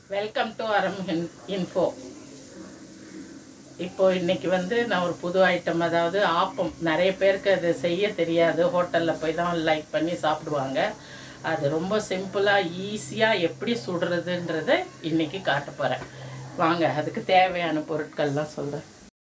welcome to அரம் info இப்போ இன்னைக்கு வந்து நான் ஒரு புது ஐட்டம் அதாவது ஆப்பம் நிறைய பேருக்கு அது செய்ய தெரியாது ஹோட்டலில் போய் தான் லைக் பண்ணி சாப்பிடுவாங்க அது ரொம்ப சிம்பிளாக ஈஸியாக எப்படி சுடுறதுன்றதை இன்னைக்கு காட்ட போகிறேன் வாங்க அதுக்கு தேவையான பொருட்கள்லாம் சொல்கிறேன்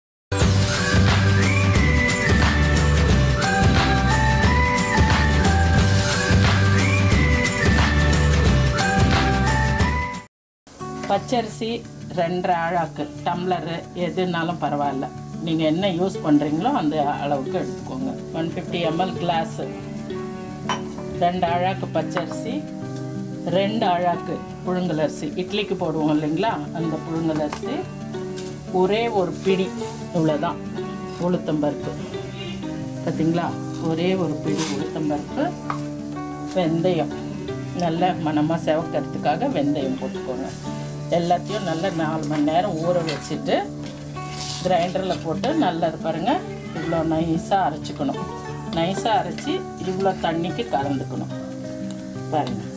பச்சரிசி ரெண்டரை ஆழாக்கு டம்ளரு எதுனாலும் பரவாயில்ல நீங்கள் என்ன யூஸ் பண்ணுறீங்களோ அந்த அளவுக்கு எடுத்துக்கோங்க ஒன் ஃபிஃப்டி எம்எல் கிளாஸு ரெண்டு அழாக்கு பச்சரிசி ரெண்டு அழாக்கு புழுங்கலரிசி இட்லிக்கு போடுவோம் இல்லைங்களா அந்த புழுங்கலரிசி ஒரே ஒரு பிடி இவ்வளோதான் உளுத்தம்பருப்பு பார்த்தீங்களா ஒரே ஒரு பிடி உளுத்தம்பருப்பு வெந்தயம் நல்ல மணமாக செவக்கிறதுக்காக வெந்தயம் போட்டுக்கோங்க எல்லாத்தையும் நல்ல நாலு மணி நேரம் ஊற வச்சுட்டு கிரைண்டரில் போட்டு நல்லது பாருங்கள் இவ்வளோ நைஸாக அரைச்சிக்கணும் நைஸாக அரைச்சி இவ்வளோ தண்ணிக்கு கலந்துக்கணும் பாருங்கள்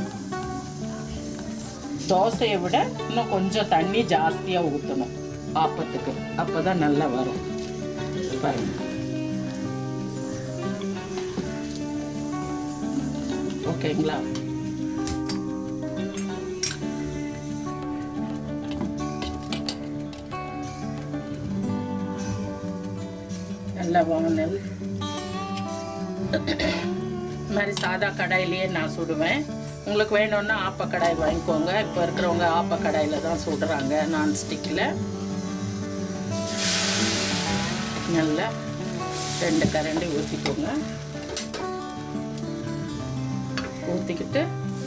தோசையை விட இன்னும் கொஞ்சம் தண்ணி ஜாஸ்தியாக ஊற்றணும் ஆப்பத்துக்கு அப்போ தான் நல்லா வரும் பாருங்கள் ஓகேங்களா நல்ல வானல் இந்த மாதிரி சாதா கடாயிலேயே நான் சுடுவேன் உங்களுக்கு வேணும்னா ஆப்ப கடாய் வாங்கிக்கோங்க இப்போ இருக்கிறவங்க ஆப்ப கடாயில் தான் சுடுறாங்க நான்ஸ்டிக்கில் நல்லா ரெண்டு கரண்டி ஊற்றிக்கோங்க ஊற்றிக்கிட்டு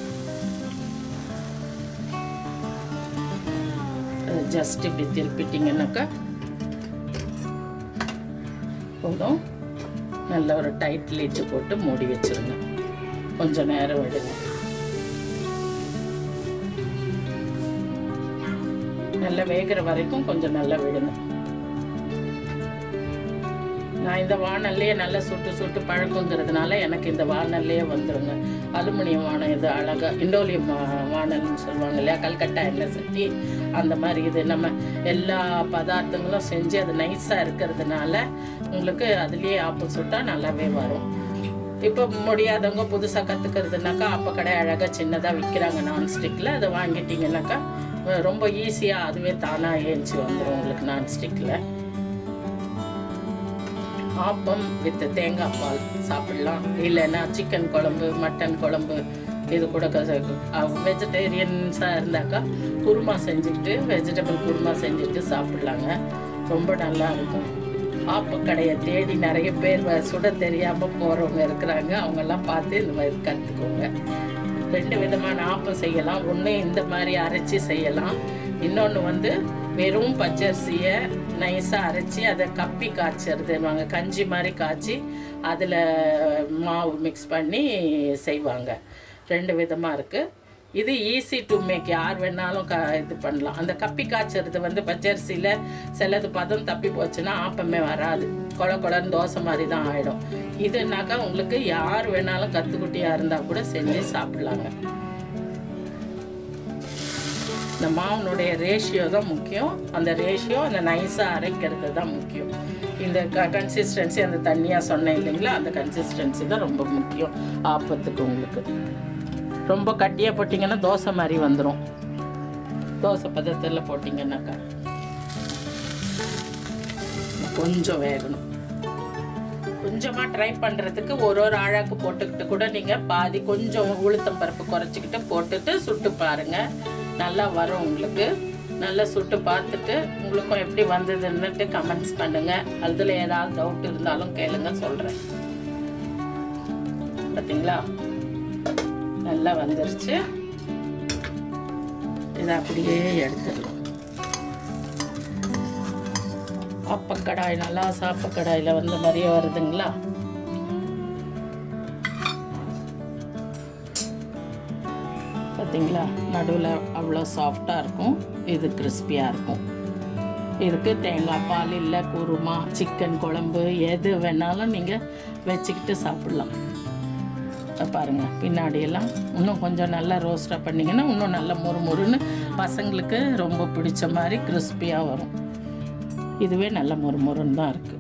ஜஸ்ட் இப்படி திருப்பிட்டிங்கன்னாக்கா போதும் நல்ல ஒரு டைட் லீட்டு போட்டு மூடி வச்சிருங்க கொஞ்சம் நேரம் விடுங்க நல்லா வேகிற வரைக்கும் கொஞ்சம் நல்லா விடுங்க நான் இந்த வானல்லையே நல்லா சுட்டு சுட்டு பழக்கங்கிறதுனால எனக்கு இந்த வானல்லையே வந்துருங்க அலுமினியம் வானம் இது அழகாக இண்டோலியம் வா- வானல்னு சொல்லுவாங்க இல்லையா கல்கட்டா எண்ணெய் சட்டி அந்த மாதிரி இது நம்ம எல்லா பதார்த்தங்களும் செஞ்சு அது நைஸாக இருக்கிறதுனால உங்களுக்கு அதுலேயே ஆப்பம் சுட்டால் நல்லாவே வரும் இப்போ முடியாதவங்க புதுசாக கற்றுக்கிறதுனாக்கா அப்போ கடை அழகாக சின்னதாக விற்கிறாங்க நான்ஸ்டிக்கில் அதை வாங்கிட்டீங்கன்னாக்கா அஹ் ரொம்ப ஈஸியாக அதுவே தானாக ஏஞ்சி வந்துடும் உங்களுக்கு நான்ஸ்டிக்கில் ஆப்பம் வித் தேங்காய் பால் சாப்பிடலாம் இல்லைன்னா சிக்கன் குழம்பு மட்டன் குழம்பு இது கூட வெஜிடேரியன்ஸாக இருந்தாக்கா குருமா செஞ்சுக்கிட்டு வெஜிடபிள் குருமா செஞ்சுட்டு சாப்பிட்லாங்க ரொம்ப நல்லா இருக்கும் ஆப்பக்கடையை தேடி நிறைய பேர் வ- சுட தெரியாமல் போகிறவங்க இருக்கிறாங்க அவங்கெல்லாம் பார்த்து இந்த மாதிரி கற்றுக்கோங்க ரெண்டு விதமான ஆப்பம் செய்யலாம் ஒன்று இந்த மாதிரி அரைச்சி செய்யலாம் இன்னொன்று வந்து வெறும் பச்சரிசியை நைஸாக அரைச்சி அதை கப்பி காய்ச்சறதுவாங்க கஞ்சி மாதிரி காய்ச்சி அதில் மாவு மிக்ஸ் பண்ணி செய்வாங்க ரெண்டு விதமாக இருக்குது இது ஈஸி டு மேக் யார் வேணாலும் க இது பண்ணலாம் அந்த கப்பி காய்ச்சறது வந்து பச்சரிசியில் சிலது பதம் தப்பி போச்சுன்னா ஆப்பமே வராது கொல கொலன்னு தோசை மாதிரி தான் ஆகிடும் இதுனாக்கா உங்களுக்கு யார் வேணாலும் கத்துக்குட்டியாக இருந்தால் கூட செஞ்சு சாப்பிட்லாங்க இந்த மாவுனுடைய ரேஷியோ தான் முக்கியம் அந்த ரேஷியோ அந்த நைஸாக அரைக்கிறது தான் முக்கியம் இந்த க கன்சிஸ்டன்சி அந்த தண்ணியாக சொன்னேன் இல்லைங்களா அந்த கன்சிஸ்டன்சி தான் ரொம்ப முக்கியம் ஆப்பத்துக்கு உங்களுக்கு ரொம்ப கட்டியாக போட்டிங்கன்னா தோசை மாதிரி வந்துடும் தோசை பதத்தில் போட்டிங்கன்னாக்கா கொஞ்சம் வேகணும் கொஞ்சமாக ட்ரை பண்ணுறதுக்கு ஒரு ஒரு ஆழாக்கு போட்டுக்கிட்டு கூட நீங்கள் பாதி கொஞ்சம் உளுத்தம் பருப்பு குறைச்சிக்கிட்டு போட்டுட்டு சுட்டு பாருங்கள் நல்லா வரும் உங்களுக்கு நல்லா சுட்டு பார்த்துட்டு உங்களுக்கும் எப்படி வந்ததுன்னுட்டு கமெண்ட்ஸ் பண்ணுங்கள் அதில் ஏதாவது டவுட் இருந்தாலும் கேளுங்க சொல்கிறேன் பார்த்தீங்களா நல்லா வந்துருச்சு இதை அப்படியே எடுத்துடலாம் அப்பக்கடாய் நல்லா சாப்பக்கடாயில் வந்த மாதிரியே வருதுங்களா பார்த்தீங்களா நடுவில் அவ்வளோ சாஃப்டாக இருக்கும் இது கிறிஸ்பியாக இருக்கும் இதுக்கு தேங்காய் பால் இல்லை குருமா சிக்கன் குழம்பு எது வேணாலும் நீங்கள் வச்சுக்கிட்டு சாப்பிட்லாம் இதை பாருங்க பின்னாடியெல்லாம் இன்னும் கொஞ்சம் நல்லா ரோஸ்டாக பண்ணிங்கன்னா இன்னும் நல்ல மொறுமொறுன்னு பசங்களுக்கு ரொம்ப பிடிச்ச மாதிரி கிறிஸ்பியாக வரும் இதுவே நல்ல மொறுமொறுன்னு தான் இருக்குது